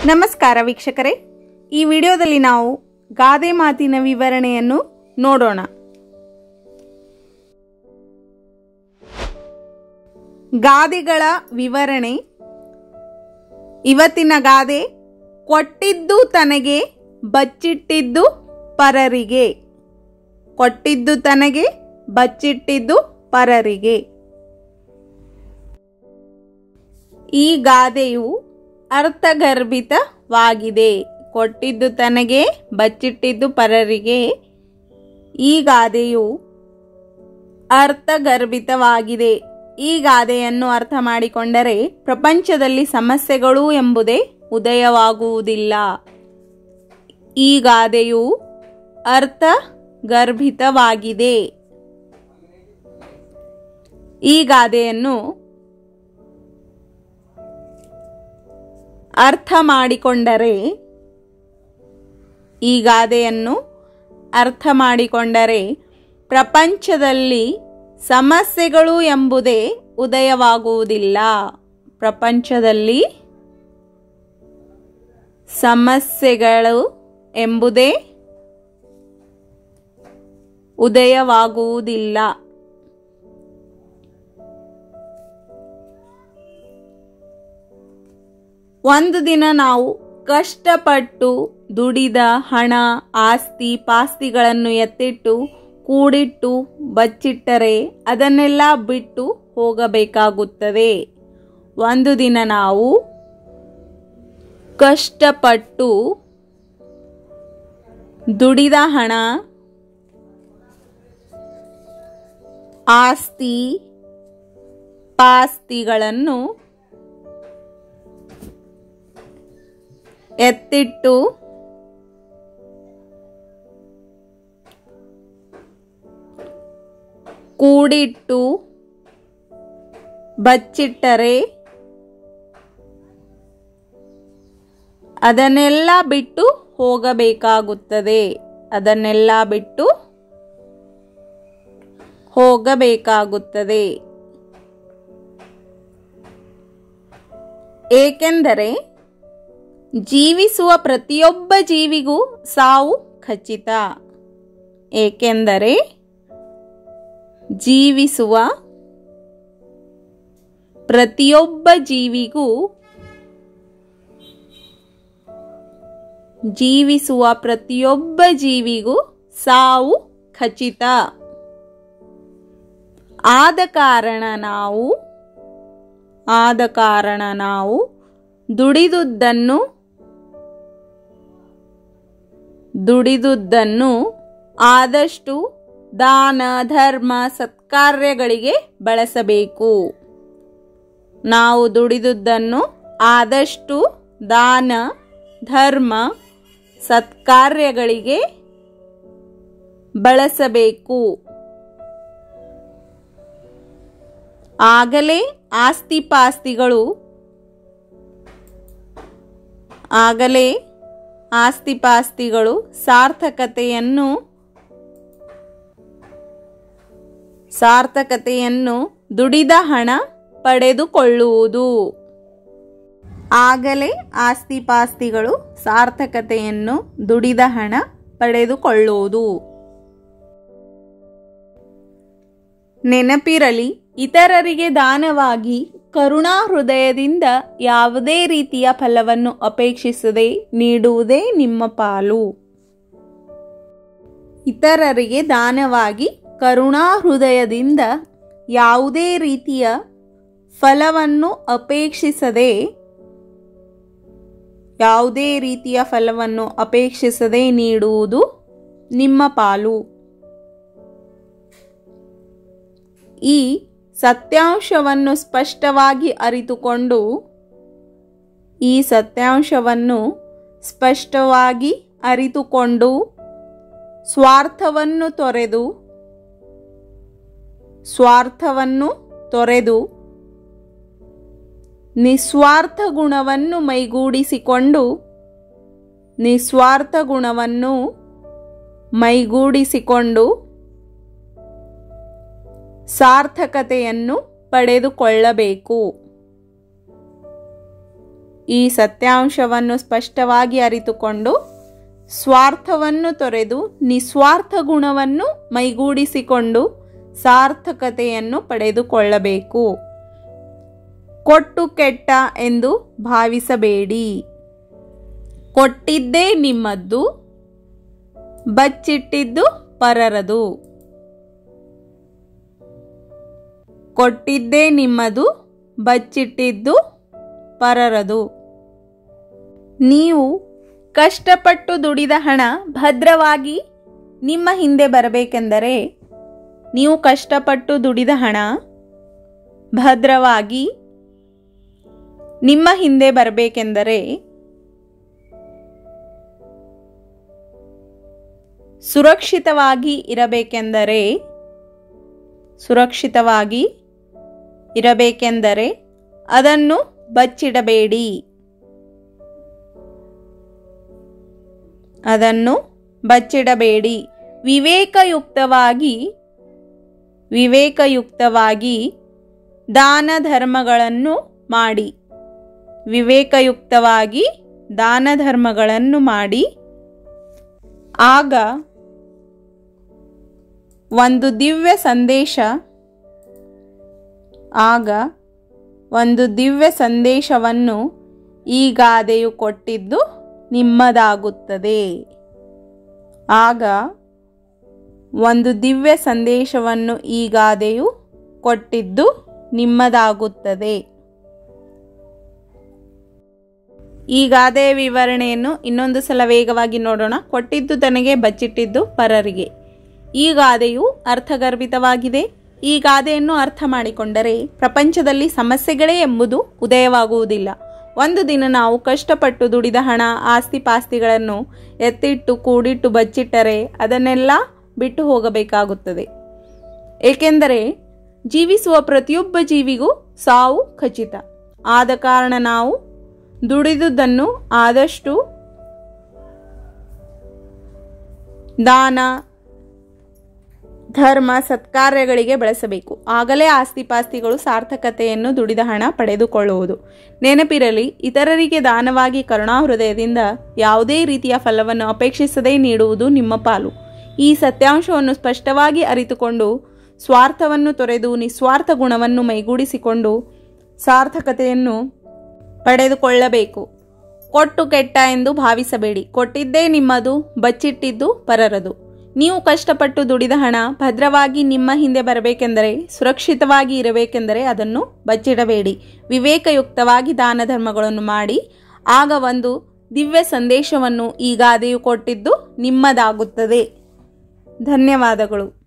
ನಮಸ್ಕಾರ ವೀಕ್ಷಕರೇ ಈ ವಿಡಿಯೋದಲ್ಲಿ ನಾವು ಗಾದೆ ಮಾತಿನ ವಿವರಣೆಯನ್ನು ನೋಡೋಣ ಗಾದೆಗಳ ವಿವರಣೆ ಇವತ್ತಿನ ಗಾದೆ ಕೊಟ್ಟಿದ್ದು ತನಗೆ ಬಚ್ಚಿಟ್ಟಿದ್ದು ಪರರಿಗೆ ಕೊಟ್ಟಿದ್ದು ತನಗೆ ಬಚ್ಚಿಟ್ಟಿದ್ದು ಪರರಿಗೆ ಈ ಗಾದೆಯು ಅರ್ಥಗರ್ಭಿತವಾಗಿದೆ ಕೊಟ್ಟಿದ್ದು ತನಗೆ ಬಚ್ಚಿಟ್ಟಿದ್ದು ಪರರಿಗೆ ಈ ಗಾದೆಯು ಅರ್ಥಗರ್ಭಿತವಾಗಿದೆ ಈ ಗಾದೆಯನ್ನು ಅರ್ಥ ಮಾಡಿಕೊಂಡರೆ ಪ್ರಪಂಚದಲ್ಲಿ ಸಮಸ್ಯೆಗಳು ಎಂಬುದೇ ಉದಯವಾಗುವುದಿಲ್ಲ ಈ ಗಾದೆಯು ಅರ್ಥಗರ್ಭಿತವಾಗಿದೆ ಈ ಗಾದೆಯನ್ನು ಅರ್ಥ ಮಾಡಿಕೊಂಡರೆ ಈ ಗಾದೆಯನ್ನು ಅರ್ಥ ಮಾಡಿಕೊಂಡರೆ ಪ್ರಪಂಚದಲ್ಲಿ ಸಮಸ್ಯೆಗಳು ಎಂಬುದೇ ಉದಯವಾಗುವುದಿಲ್ಲ ಪ್ರಪಂಚದಲ್ಲಿ ಸಮಸ್ಯೆಗಳು ಎಂಬುದೇ ಉದಯವಾಗುವುದಿಲ್ಲ ಒಂದು ದಿನ ನಾವು ಕಷ್ಟಪಟ್ಟು ದುಡಿದ ಹಣ ಆಸ್ತಿ ಪಾಸ್ತಿಗಳನ್ನು ಎತ್ತಿಟ್ಟು ಕೂಡಿಟ್ಟು ಬಚ್ಚಿಟ್ಟರೆ ಅದನ್ನೆಲ್ಲ ಬಿಟ್ಟು ಹೋಗಬೇಕಾಗುತ್ತದೆ ಒಂದು ದಿನ ನಾವು ಕಷ್ಟಪಟ್ಟು ದುಡಿದ ಹಣ ಆಸ್ತಿ ಪಾಸ್ತಿಗಳನ್ನು ಎತ್ತಿಟ್ಟು ಕೂಡಿಟ್ಟು ಬಚ್ಚಿಟ್ಟರೆ ಅದನ್ನೆಲ್ಲ ಬಿಟ್ಟು ಹೋಗಬೇಕಾಗುತ್ತದೆ ಅದನ್ನೆಲ್ಲ ಬಿಟ್ಟು ಹೋಗಬೇಕಾಗುತ್ತದೆ ಏಕೆಂದರೆ ಜೀವಿಸುವ ಪ್ರತಿಯೊಬ್ಬ ಜೀವಿಗೂ ಸಾವು ಖಚಿತ ಏಕೆಂದರೆ ಜೀವಿಸುವ ಪ್ರತಿಯೊಬ್ಬ ಜೀವಿಗೂ ಜೀವಿಸುವ ಪ್ರತಿಯೊಬ್ಬ ಜೀವಿಗೂ ಸಾವು ಖಚಿತ ಆದ ಕಾರಣ ನಾವು ಆದ ಕಾರಣ ನಾವು ದುಡಿದುದನ್ನು ದುಡಿದುದನ್ನು ಆದಷ್ಟು ದಾನ ಧರ್ಮ ಸತ್ಕಾರ್ಯಗಳಿಗೆ ಬಳಸಬೇಕು ನಾವು ದುಡಿದುದನ್ನು ಆದಷ್ಟು ದಾನ ಧರ್ಮ ಸತ್ಕಾರ್ಯಗಳಿಗೆ ಬಳಸಬೇಕು ಆಗಲೇ ಆಸ್ತಿಪಾಸ್ತಿಗಳು ಆಗಲೇ ಆಸ್ತಿಪಾಸ್ತಿಗಳು ಸಾರ್ಥಕತೆಯನ್ನು ಸಾರ್ಥಕತೆಯನ್ನು ದುಡಿದ ಹಣ ಪಡೆದುಕೊಳ್ಳುವುದು ಆಗಲೇ ಆಸ್ತಿಪಾಸ್ತಿಗಳು ಸಾರ್ಥಕತೆಯನ್ನು ದುಡಿದ ಹಣ ಪಡೆದುಕೊಳ್ಳುವುದು ನೆನಪಿರಲಿ ಇತರರಿಗೆ ದಾನವಾಗಿ ಕರುಣಾ ಹೃದಯದಿಂದ ಯಾವುದೇ ರೀತಿಯ ಫಲವನ್ನು ಅಪೇಕ್ಷಿಸದೆ ನೀಡುವುದೇ ನಿಮ್ಮ ಪಾಲು ಇತರರಿಗೆ ದಾನವಾಗಿ ಕರುಣಾ ಹೃದಯದಿಂದ ಯಾವುದೇ ರೀತಿಯ ಫಲವನ್ನು ಅಪೇಕ್ಷಿಸದೆ ಯಾವುದೇ ರೀತಿಯ ಫಲವನ್ನು ಅಪೇಕ್ಷಿಸದೆ ನೀಡುವುದು ನಿಮ್ಮ ಪಾಲು ಈ ಸತ್ಯಾಂಶವನ್ನು ಸ್ಪಷ್ಟವಾಗಿ ಅರಿತುಕೊಂಡು ಈ ಸತ್ಯಾಂಶವನ್ನು ಸ್ಪಷ್ಟವಾಗಿ ಅರಿತುಕೊಂಡು ಸ್ವಾರ್ಥವನ್ನು ತೊರೆದು ಸ್ವಾರ್ಥವನ್ನು ತೊರೆದು ನಿಸ್ವಾರ್ಥ ಗುಣವನ್ನು ಮೈಗೂಡಿಸಿಕೊಂಡು ನಿಸ್ವಾರ್ಥ ಗುಣವನ್ನು ಮೈಗೂಡಿಸಿಕೊಂಡು ಸಾರ್ಥಕತೆಯನ್ನು ಪಡೆದುಕೊಳ್ಳಬೇಕು ಈ ಸತ್ಯಾಂಶವನ್ನು ಸ್ಪಷ್ಟವಾಗಿ ಅರಿತುಕೊಂಡು ಸ್ವಾರ್ಥವನ್ನು ತೊರೆದು ನಿಸ್ವಾರ್ಥ ಗುಣವನ್ನು ಮೈಗೂಡಿಸಿಕೊಂಡು ಸಾರ್ಥಕತೆಯನ್ನು ಪಡೆದುಕೊಳ್ಳಬೇಕು ಕೊಟ್ಟು ಕೆಟ್ಟ ಎಂದು ಭಾವಿಸಬೇಡಿ ಕೊಟ್ಟಿದ್ದೇ ನಿಮ್ಮದ್ದು ಬಚ್ಚಿಟ್ಟಿದ್ದು ಪರರದು ಕೊಟ್ಟಿದ್ದೇ ನಿಮ್ಮದು ಬಚ್ಚಿಟ್ಟಿದ್ದು ಪರರದು ನೀವು ಕಷ್ಟಪಟ್ಟು ದುಡಿದ ಹಣ ಭದ್ರವಾಗಿ ನಿಮ್ಮ ಹಿಂದೆ ಬರಬೇಕೆಂದರೆ ನೀವು ಕಷ್ಟಪಟ್ಟು ದುಡಿದ ಹಣ ಭದ್ರವಾಗಿ ನಿಮ್ಮ ಹಿಂದೆ ಬರಬೇಕೆಂದರೆ ಸುರಕ್ಷಿತವಾಗಿ ಇರಬೇಕೆಂದರೆ ಸುರಕ್ಷಿತವಾಗಿ ಇರಬೇಕೆಂದರೆ ಅದನ್ನು ಬಚ್ಚಿಡಬೇಡಿ ಅದನ್ನು ಬಚ್ಚಿಡಬೇಡಿ ವಿವೇಕಯುಕ್ತವಾಗಿ ವಿವೇಕಯುಕ್ತವಾಗಿ ದಾನ ಧರ್ಮಗಳನ್ನು ಮಾಡಿ ವಿವೇಕಯುಕ್ತವಾಗಿ ದಾನ ಧರ್ಮಗಳನ್ನು ಮಾಡಿ ಆಗ ಒಂದು ದಿವ್ಯ ಸಂದೇಶ ಆಗ ಒಂದು ದಿವ್ಯ ಸಂದೇಶವನ್ನು ಈ ಗಾದೆಯು ಕೊಟ್ಟಿದ್ದು ನಿಮ್ಮದಾಗುತ್ತದೆ ಆಗ ಒಂದು ದಿವ್ಯ ಸಂದೇಶವನ್ನು ಈ ಗಾದೆಯು ಕೊಟ್ಟಿದ್ದು ನಿಮ್ಮದಾಗುತ್ತದೆ ಈ ಗಾದೆಯ ವಿವರಣೆಯನ್ನು ಇನ್ನೊಂದು ಸಲ ವೇಗವಾಗಿ ನೋಡೋಣ ಕೊಟ್ಟಿದ್ದು ತನಗೆ ಬಚ್ಚಿಟ್ಟಿದ್ದು ಪರರಿಗೆ ಈ ಗಾದೆಯು ಅರ್ಥಗರ್ಭಿತವಾಗಿದೆ ಈ ಗಾದೆಯನ್ನು ಅರ್ಥ ಮಾಡಿಕೊಂಡರೆ ಪ್ರಪಂಚದಲ್ಲಿ ಸಮಸ್ಯೆಗಳೇ ಎಂಬುದು ಉದಯವಾಗುವುದಿಲ್ಲ ಒಂದು ದಿನ ನಾವು ಕಷ್ಟಪಟ್ಟು ದುಡಿದ ಹಣ ಆಸ್ತಿ ಪಾಸ್ತಿಗಳನ್ನು ಎತ್ತಿಟ್ಟು ಕೂಡಿಟ್ಟು ಬಚ್ಚಿಟ್ಟರೆ ಅದನ್ನೆಲ್ಲ ಬಿಟ್ಟು ಹೋಗಬೇಕಾಗುತ್ತದೆ ಏಕೆಂದರೆ ಜೀವಿಸುವ ಪ್ರತಿಯೊಬ್ಬ ಜೀವಿಗೂ ಸಾವು ಖಚಿತ ಆದ ಕಾರಣ ನಾವು ದುಡಿದುದನ್ನು ಆದಷ್ಟು ದಾನ ಧರ್ಮ ಸತ್ಕಾರ್ಯಗಳಿಗೆ ಬಳಸಬೇಕು ಆಗಲೇ ಆಸ್ತಿಪಾಸ್ತಿಗಳು ಸಾರ್ಥಕತೆಯನ್ನು ದುಡಿದ ಹಣ ಪಡೆದುಕೊಳ್ಳುವುದು ನೆನಪಿರಲಿ ಇತರರಿಗೆ ದಾನವಾಗಿ ಕರುಣಾ ಹೃದಯದಿಂದ ಯಾವುದೇ ರೀತಿಯ ಫಲವನ್ನು ಅಪೇಕ್ಷಿಸದೇ ನೀಡುವುದು ನಿಮ್ಮ ಪಾಲು ಈ ಸತ್ಯಾಂಶವನ್ನು ಸ್ಪಷ್ಟವಾಗಿ ಅರಿತುಕೊಂಡು ಸ್ವಾರ್ಥವನ್ನು ತೊರೆದು ನಿಸ್ವಾರ್ಥ ಗುಣವನ್ನು ಮೈಗೂಡಿಸಿಕೊಂಡು ಸಾರ್ಥಕತೆಯನ್ನು ಪಡೆದುಕೊಳ್ಳಬೇಕು ಕೊಟ್ಟು ಕೆಟ್ಟ ಎಂದು ಭಾವಿಸಬೇಡಿ ಕೊಟ್ಟಿದ್ದೇ ನಿಮ್ಮದು ಬಚ್ಚಿಟ್ಟಿದ್ದು ಪರರದು ನೀವು ಕಷ್ಟಪಟ್ಟು ದುಡಿದ ಹಣ ಭದ್ರವಾಗಿ ನಿಮ್ಮ ಹಿಂದೆ ಬರಬೇಕೆಂದರೆ ಸುರಕ್ಷಿತವಾಗಿ ಇರಬೇಕೆಂದರೆ ಅದನ್ನು ಬಚ್ಚಿಡಬೇಡಿ ವಿವೇಕಯುಕ್ತವಾಗಿ ದಾನ ಧರ್ಮಗಳನ್ನು ಮಾಡಿ ಆಗ ಒಂದು ದಿವ್ಯ ಸಂದೇಶವನ್ನು ಈ ಗಾದೆಯು ಕೊಟ್ಟಿದ್ದು ನಿಮ್ಮದಾಗುತ್ತದೆ ಧನ್ಯವಾದಗಳು